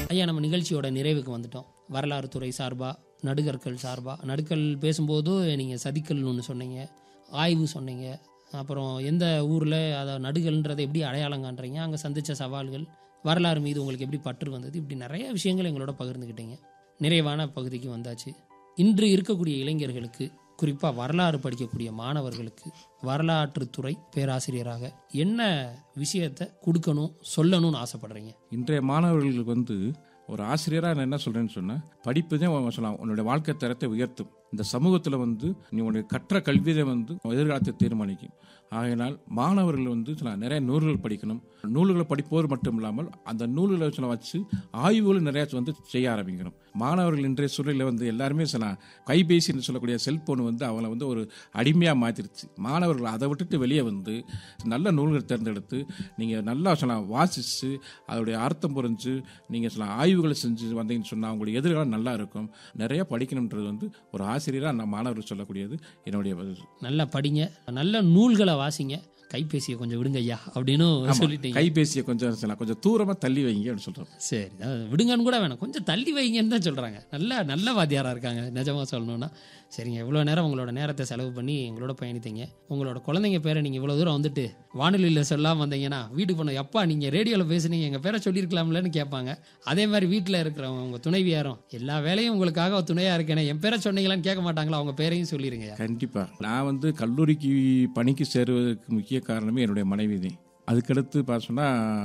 ஐயா நம்ம நிகழ்ச்சியோட நிறைவுக்கு வந்துட்டோம் வரலாறு துறை சார்பாக நடுகற்கள் சார்பாக நடுக்கல் பேசும்போது நீங்கள் சதிக்கல்னு ஒன்று சொன்னீங்க ஆய்வு சொன்னீங்க அப்புறம் எந்த ஊரில் அதை நடுகல்ன்றதை எப்படி அடையாளம் காண்றீங்க அங்கே சந்தித்த சவால்கள் வரலாறு மீது உங்களுக்கு எப்படி பற்று வந்தது இப்படி நிறைய விஷயங்கள் எங்களோட பகிர்ந்துக்கிட்டீங்க நிறைவான பகுதிக்கு வந்தாச்சு இன்று இருக்கக்கூடிய இளைஞர்களுக்கு குறிப்பாக வரலாறு படிக்கக்கூடிய மாணவர்களுக்கு வரலாற்றுத்துறை பேராசிரியராக என்ன விஷயத்தை கொடுக்கணும் சொல்லணும்னு ஆசைப்படுறீங்க இன்றைய மாணவர்களுக்கு வந்து ஒரு ஆசிரியராக நான் என்ன சொல்கிறேன்னு சொன்னால் படிப்பு தான் சொல்லலாம் உன்னுடைய வாழ்க்கை தரத்தை உயர்த்தும் இந்த சமூகத்தில் வந்து நீ உன்னுடைய கற்ற கல்வியை வந்து எதிர்காலத்தை தீர்மானிக்கும் ஆகையினால் மாணவர்கள் வந்து சில நிறைய நூல்கள் படிக்கணும் நூல்களை படிப்போது மட்டும் இல்லாமல் அந்த நூல்களை சில வச்சு ஆய்வுகள் நிறைய வந்து செய்ய ஆரம்பிக்கணும் மாணவர்கள் இன்றைய சூழலில் வந்து எல்லாருமே சில கைபேசின்னு சொல்லக்கூடிய செல்போன் வந்து அவங்கள வந்து ஒரு அடிமையாக மாற்றிருச்சு மாணவர்கள் அதை விட்டுட்டு வெளியே வந்து நல்ல நூல்கள் தேர்ந்தெடுத்து நீங்கள் நல்லா சொல்லலாம் வாசித்து அதோடைய அர்த்தம் புரிஞ்சு நீங்கள் சில ஆய்வுகளை செஞ்சு வந்தீங்கன்னு சொன்னால் அவங்களுடைய எதிர்காலம் நல்லா இருக்கும் நிறைய படிக்கணுன்றது வந்து ஒரு ஆசிரியராக நான் மாணவர்கள் சொல்லக்கூடியது என்னுடைய பதில். நல்லா படிங்க நல்ல நூல்களை வாசிங்க கைபேசியை கொஞ்சம் விடுங்க ஐயா அப்படின்னு சொல்லிட்டீங்க கைபேசியை கொஞ்சம் சில கொஞ்சம் தூரமாக தள்ளி வைங்க அப்படின்னு சொல்கிறோம் சரி அதாவது விடுங்கன்னு கூட வேணாம் கொஞ்சம் தள்ளி வைங்கன்னு தான் சொல்கிறாங்க நல்ல நல்ல வாத்தியாராக இருக்காங்க நிஜமாக சொல்லணும்னா சரிங்க இவ்வளோ நேரம் உங்களோட நேரத்தை செலவு பண்ணி எங்களோட பயணித்தீங்க உங்களோட குழந்தைங்க பேரை நீங்கள் இவ்வளோ தூரம் வந்துட்டு வானொலியில் சொல்லாமல் வந்தீங்கன்னா வீட்டுக்கு போன எப்பா நீங்கள் ரேடியோவில் பேசுனீங்க எங்கள் பேரை சொல்லியிருக்கலாம்லன்னு கேட்பாங்க அதே மாதிரி வீட்டில் இருக்கிறவங்க உங்கள் துணைவியாரும் எல்லா வேலையும் உங்களுக்காக துணையாக இருக்கேனே என் பேரை சொன்னீங்களான்னு கேட்க மாட்டாங்களா அவங்க பேரையும் சொல்லிடுங்க கண்டிப்பாக நான் வந்து கல்லூரிக்கு பணிக்கு சேருவதற்கு முக்கிய காரணமே என்னுடைய மனைவி தான் அதுக்கடுத்து பார்த்தோன்னா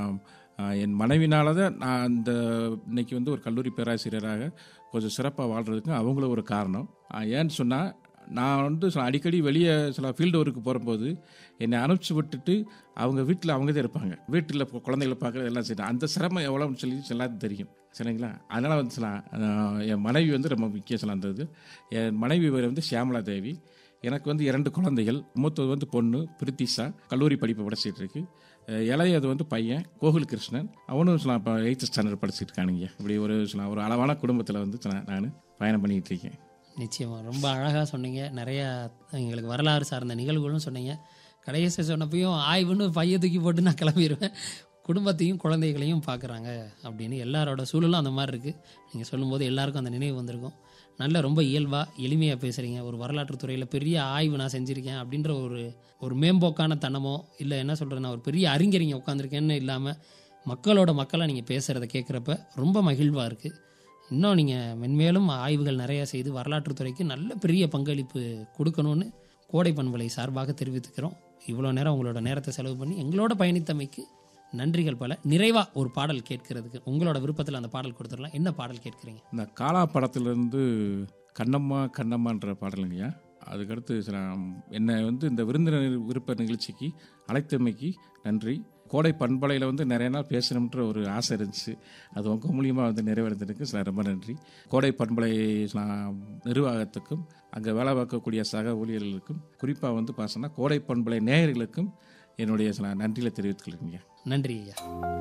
என் மனைவினால தான் நான் அந்த இன்னைக்கு வந்து ஒரு கல்லூரி பேராசிரியராக கொஞ்சம் சிறப்பாக வாழ்கிறதுக்கு அவங்களும் ஒரு காரணம் ஆஹ் ஏன்னு சொன்னால் நான் வந்து சில அடிக்கடி வெளியே சில ஃபீல்டு ஒர்க்கு போகும்போது என்னை அனுப்பிச்சு விட்டுட்டு அவங்க வீட்டில் அவங்க தான் இருப்பாங்க வீட்டில் குழந்தைகளை பார்க்குறது எல்லாம் சரி அந்த சிரமம் எவ்வளோன்னு சொல்லி எல்லாத்துக்கும் தெரியும் சரிங்களா அதனால் வந்து சில ஆஹ் என் மனைவி வந்து ரொம்ப முக்கியம் சில அந்த இது என் மனைவி பேர் வந்து ஷியாமலா தேவி எனக்கு வந்து இரண்டு குழந்தைகள் மூத்தது வந்து பொண்ணு பிரித்திஷா கல்லூரி படிப்பு படிச்சிட்டு இருக்கு அஹ் இளையது வந்து பையன் கோகுல் கிருஷ்ணன் அவனும் சில இப்போ எயித்து ஸ்டாண்டர்ட் படிச்சிட்டு இருக்கானுங்க இப்படி ஒரு சில ஒரு அளவான குடும்பத்தில் வந்து சில நான் பயணம் பண்ணிகிட்டு இருக்கேன் நிச்சயமாக ரொம்ப அழகாக சொன்னீங்க நிறைய எங்களுக்கு வரலாறு சார்ந்த நிகழ்வுகளும் சொன்னீங்க கடைசி சொன்னப்பையும் ஆய்வுன்னு பைய தூக்கி போட்டு நான் கிளம்பிடுவேன் குடும்பத்தையும் குழந்தைகளையும் பார்க்குறாங்க அப்படின்னு எல்லாரோட சூழலும் அந்த மாதிரி இருக்குது நீங்கள் சொல்லும்போது எல்லாருக்கும் அந்த நினைவு வந்திருக்கும் நல்ல ரொம்ப இயல்பாக எளிமையாக பேசுகிறீங்க ஒரு வரலாற்றுத் துறையில் பெரிய ஆய்வு நான் செஞ்சுருக்கேன் அப்படின்ற ஒரு ஒரு மேம்போக்கான தனமோ இல்லை என்ன சொல்கிறேன்னா ஒரு பெரிய அறிஞரிங்க உட்காந்துருக்கேன்னு இல்லாமல் மக்களோட மக்களாக நீங்கள் பேசுகிறத கேட்குறப்ப ரொம்ப மகிழ்வாக இருக்குது இன்னும் நீங்கள் மென்மேலும் ஆய்வுகள் நிறைய செய்து வரலாற்றுத் துறைக்கு நல்ல பெரிய பங்களிப்பு கொடுக்கணும்னு கோடை பண்பலை சார்பாக தெரிவித்துக்கிறோம் இவ்வளோ நேரம் உங்களோட நேரத்தை செலவு பண்ணி எங்களோட பயணித்தமைக்கு நன்றிகள் பல நிறைவாக ஒரு பாடல் கேட்கறதுக்கு உங்களோட விருப்பத்தில் அந்த பாடல் கொடுத்துடலாம் என்ன பாடல் கேட்குறீங்க இந்த காலா படத்துலேருந்து கண்ணம்மா கண்ணம்மான்ற பாடலுங்கய்யா அதுக்கடுத்து சில என்னை வந்து இந்த விருந்தினர் விருப்ப நிகழ்ச்சிக்கு அழைத்தமைக்கு நன்றி கோடை பண்பலையில் வந்து நிறைய நாள் பேசணுன்ற ஒரு ஆசை இருந்துச்சு அது உங்கள் மூலியமாக வந்து நிறைவேறதுக்கு சில ரொம்ப நன்றி கோடை பண்பலை சில நிர்வாகத்துக்கும் அங்கே வேலை பார்க்கக்கூடிய சக ஊழியர்களுக்கும் குறிப்பாக வந்து பார்த்தோன்னா கோடை பண்பலை நேயர்களுக்கும் என்னுடைய சில நன்றிகளை தெரிவித்துக்கிறேங்க நன்றி ஐயா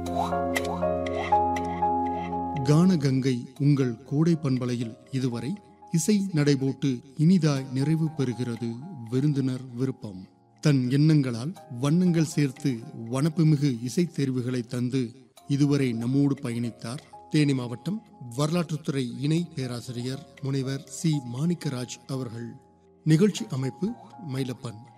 கானகங்கை உங்கள் கூடை பண்பலையில் இதுவரை இசை நடைபோட்டு இனிதாய் நிறைவு பெறுகிறது விருந்தினர் விருப்பம் தன் எண்ணங்களால் வண்ணங்கள் சேர்த்து வனப்புமிகு இசைத் தேர்வுகளை தந்து இதுவரை நம்மோடு பயணித்தார் தேனி மாவட்டம் வரலாற்றுத்துறை இணை பேராசிரியர் முனைவர் சி மாணிக்கராஜ் அவர்கள் நிகழ்ச்சி அமைப்பு மயிலப்பன்